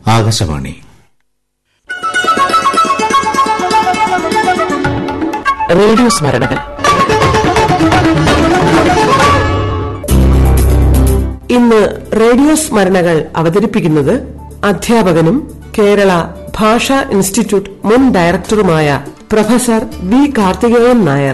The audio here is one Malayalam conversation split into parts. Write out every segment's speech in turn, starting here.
ആകാശവാണി റേഡിയോ സ്മരണകൾ ഇന്ന് റേഡിയോ സ്മരണകൾ അവതരിപ്പിക്കുന്നത് അധ്യാപകനും കേരള ഭാഷാ ഇൻസ്റ്റിറ്റ്യൂട്ട് മുൻ ഡയറക്ടറുമായ പ്രൊഫസർ വി കാർത്തികേയൻ നായർ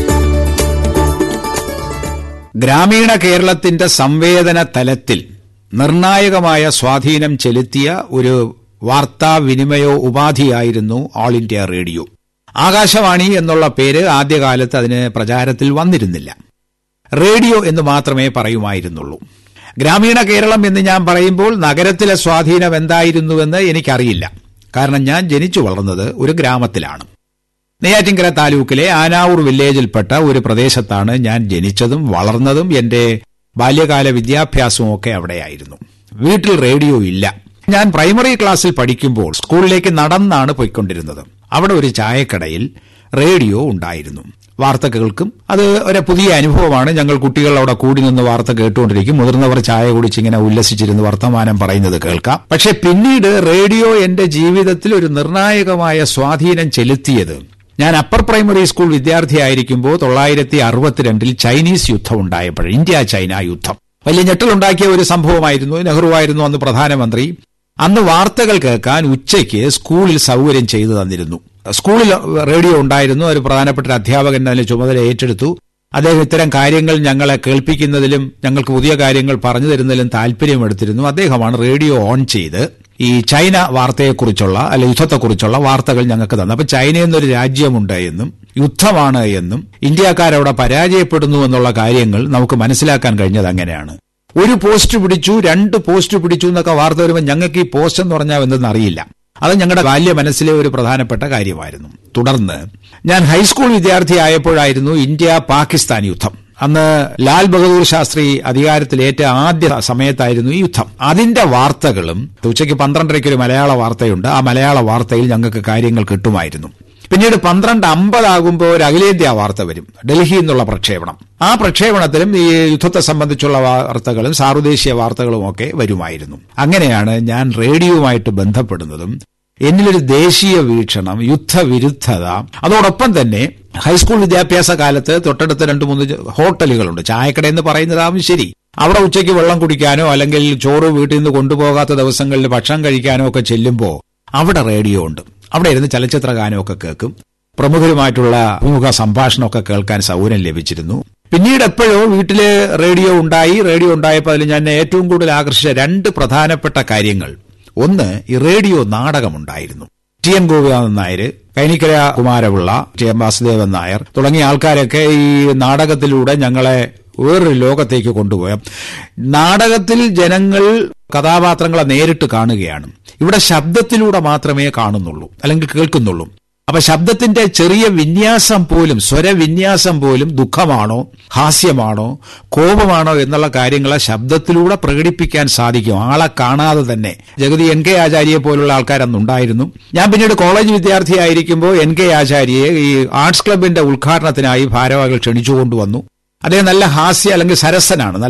ഗ്രാമീണ കേരളത്തിന്റെ സംവേദന തലത്തിൽ നിർണായകമായ സ്വാധീനം ചെലുത്തിയ ഒരു വാർത്താവിനിമയ ഉപാധിയായിരുന്നു ഓൾ ഇന്ത്യ റേഡിയോ ആകാശവാണി എന്നുള്ള പേര് ആദ്യകാലത്ത് അതിന് പ്രചാരത്തിൽ വന്നിരുന്നില്ല റേഡിയോ എന്ന് മാത്രമേ പറയുമായിരുന്നുള്ളൂ ഗ്രാമീണ കേരളം എന്ന് ഞാൻ പറയുമ്പോൾ നഗരത്തിലെ സ്വാധീനം എന്തായിരുന്നുവെന്ന് എനിക്കറിയില്ല കാരണം ഞാൻ ജനിച്ചു വളർന്നത് ഒരു ഗ്രാമത്തിലാണ് നെയ്യാറ്റിൻകര താലൂക്കിലെ ആനാവൂർ വില്ലേജിൽപ്പെട്ട ഒരു പ്രദേശത്താണ് ഞാൻ ജനിച്ചതും വളർന്നതും എന്റെ ബാല്യകാല വിദ്യാഭ്യാസവും ഒക്കെ അവിടെയായിരുന്നു വീട്ടിൽ റേഡിയോ ഇല്ല ഞാൻ പ്രൈമറി ക്ലാസ്സിൽ പഠിക്കുമ്പോൾ സ്കൂളിലേക്ക് നടന്നാണ് പോയിക്കൊണ്ടിരുന്നത് അവിടെ ഒരു ചായക്കടയിൽ റേഡിയോ ഉണ്ടായിരുന്നു വാർത്ത കേൾക്കും അത് ഒരു പുതിയ അനുഭവമാണ് ഞങ്ങൾ കുട്ടികൾ അവിടെ കൂടി നിന്ന് വാർത്ത കേട്ടുകൊണ്ടിരിക്കും മുതിർന്നവർ ചായ കുടിച്ച് ഇങ്ങനെ ഉല്ലസിച്ചിരുന്ന് വർത്തമാനം പറയുന്നത് കേൾക്കാം പക്ഷെ പിന്നീട് റേഡിയോ എന്റെ ജീവിതത്തിൽ ഒരു നിർണായകമായ സ്വാധീനം ചെലുത്തിയത് ഞാൻ അപ്പർ പ്രൈമറി സ്കൂൾ വിദ്യാർത്ഥിയായിരിക്കുമ്പോൾ തൊള്ളായിരത്തി അറുപത്തിരണ്ടിൽ ചൈനീസ് യുദ്ധം ഉണ്ടായപ്പോൾ ഇന്ത്യ ചൈന യുദ്ധം വലിയ ഞെട്ടലുണ്ടാക്കിയ ഒരു സംഭവമായിരുന്നു നെഹ്റുവായിരുന്നു അന്ന് പ്രധാനമന്ത്രി അന്ന് വാർത്തകൾ കേൾക്കാൻ ഉച്ചയ്ക്ക് സ്കൂളിൽ സൗകര്യം ചെയ്തു തന്നിരുന്നു സ്കൂളിൽ റേഡിയോ ഉണ്ടായിരുന്നു ഒരു പ്രധാനപ്പെട്ട ഒരു അധ്യാപകൻ അതിന് ചുമതല ഏറ്റെടുത്തു അദ്ദേഹം ഇത്തരം കാര്യങ്ങൾ ഞങ്ങളെ കേൾപ്പിക്കുന്നതിലും ഞങ്ങൾക്ക് പുതിയ കാര്യങ്ങൾ പറഞ്ഞു തരുന്നതിലും താല്പര്യമെടുത്തിരുന്നു അദ്ദേഹമാണ് റേഡിയോ ഓൺ ചെയ്ത് ഈ ചൈന വാർത്തയെക്കുറിച്ചുള്ള അല്ലെ യുദ്ധത്തെക്കുറിച്ചുള്ള വാർത്തകൾ ഞങ്ങൾക്ക് തന്നു അപ്പൊ ചൈന എന്നൊരു രാജ്യമുണ്ട് എന്നും യുദ്ധമാണ് എന്നും ഇന്ത്യക്കാരവിടെ പരാജയപ്പെടുന്നു എന്നുള്ള കാര്യങ്ങൾ നമുക്ക് മനസ്സിലാക്കാൻ കഴിഞ്ഞത് അങ്ങനെയാണ് ഒരു പോസ്റ്റ് പിടിച്ചു രണ്ട് പോസ്റ്റ് പിടിച്ചു എന്നൊക്കെ വാർത്ത വരുമ്പോൾ ഞങ്ങൾക്ക് ഈ പോസ്റ്റ് എന്ന് പറഞ്ഞാൽ എന്തെന്ന് അറിയില്ല അത് ഞങ്ങളുടെ ബാല്യ മനസ്സിലെ ഒരു പ്രധാനപ്പെട്ട കാര്യമായിരുന്നു തുടർന്ന് ഞാൻ ഹൈസ്കൂൾ വിദ്യാർത്ഥിയായപ്പോഴായിരുന്നു ഇന്ത്യ പാകിസ്ഥാൻ യുദ്ധം അന്ന് ലാൽ ബഹദൂർ ശാസ്ത്രി അധികാരത്തിലേറ്റ ആദ്യ സമയത്തായിരുന്നു ഈ യുദ്ധം അതിന്റെ വാർത്തകളും ഉച്ചയ്ക്ക് പന്ത്രണ്ടരയ്ക്ക് ഒരു മലയാള വാർത്തയുണ്ട് ആ മലയാള വാർത്തയിൽ ഞങ്ങൾക്ക് കാര്യങ്ങൾ കിട്ടുമായിരുന്നു പിന്നീട് പന്ത്രണ്ട് അമ്പതാകുമ്പോൾ ഒരു അഖിലേന്ത്യാ വാർത്ത വരും ഡൽഹി എന്നുള്ള പ്രക്ഷേപണം ആ പ്രക്ഷേപണത്തിലും ഈ യുദ്ധത്തെ സംബന്ധിച്ചുള്ള വാർത്തകളും സാർവദേശീയ വാർത്തകളും ഒക്കെ വരുമായിരുന്നു അങ്ങനെയാണ് ഞാൻ റേഡിയോയുമായിട്ട് ബന്ധപ്പെടുന്നതും എന്നിലൊരു ദേശീയ വീക്ഷണം യുദ്ധവിരുദ്ധത അതോടൊപ്പം തന്നെ ഹൈസ്കൂൾ വിദ്യാഭ്യാസ കാലത്ത് തൊട്ടടുത്ത രണ്ട് മൂന്ന് ഹോട്ടലുകളുണ്ട് ചായക്കട എന്ന് പറയുന്നതാവും ശരി അവിടെ ഉച്ചയ്ക്ക് വെള്ളം കുടിക്കാനോ അല്ലെങ്കിൽ ചോറ് വീട്ടിൽ നിന്ന് കൊണ്ടുപോകാത്ത ദിവസങ്ങളിൽ ഭക്ഷണം കഴിക്കാനോ ഒക്കെ ചെല്ലുമ്പോൾ അവിടെ റേഡിയോ ഉണ്ട് അവിടെ ഇരുന്ന് ചലച്ചിത്ര ഗാനമൊക്കെ കേൾക്കും പ്രമുഖരുമായിട്ടുള്ള അഭിമുഖ സംഭാഷണമൊക്കെ കേൾക്കാൻ സൗകര്യം ലഭിച്ചിരുന്നു പിന്നീട് എപ്പോഴോ വീട്ടില് റേഡിയോ ഉണ്ടായി റേഡിയോ ഉണ്ടായപ്പോൾ അതിൽ ഞാൻ ഏറ്റവും കൂടുതൽ ആകർഷിച്ച രണ്ട് പ്രധാനപ്പെട്ട കാര്യങ്ങൾ ഒന്ന് ഈ റേഡിയോ നാടകമുണ്ടായിരുന്നു T N Gopinathan Nair Kainikkara Kumara Pillai T M Vasudevan Nair തുടങ്ങിയ ആൾക്കാരൊക്കെ ഈ നാടകത്തിലൂടെ ഞങ്ങളെ വേറൊരു ലോകത്തേക്ക് കൊണ്ടുപോയ നാടകത്തിൽ ജനങ്ങൾ കഥാപാത്രങ്ങളെ നേരിട്ട് കാണുകയാണ് ഇവിടെ ശബ്ദത്തിലൂടെ മാത്രമേ കാണുന്നുള്ളൂ അല്ലെങ്കിൽ കേൾക്കുന്നുള്ളൂ അപ്പൊ ശബ്ദത്തിന്റെ ചെറിയ വിന്യാസം പോലും സ്വരവിന്യാസം പോലും ദുഃഖമാണോ ഹാസ്യമാണോ കോപമാണോ എന്നുള്ള കാര്യങ്ങളെ ശബ്ദത്തിലൂടെ പ്രകടിപ്പിക്കാൻ സാധിക്കും ആളെ കാണാതെ തന്നെ ജഗതി എൻ കെ ആചാര്യയെ പോലുള്ള ആൾക്കാരന്നുണ്ടായിരുന്നു ഞാൻ പിന്നീട് കോളേജ് വിദ്യാർത്ഥിയായിരിക്കുമ്പോൾ എൻ കെ ആചാര്യയെ ഈ ആർട്സ് ക്ലബിന്റെ ഉദ്ഘാടനത്തിനായി ഭാരവാഹികൾ ക്ഷണിച്ചുകൊണ്ടുവന്നു അദ്ദേഹം നല്ല ഹാസ്യ അല്ലെങ്കിൽ സരസനാണ്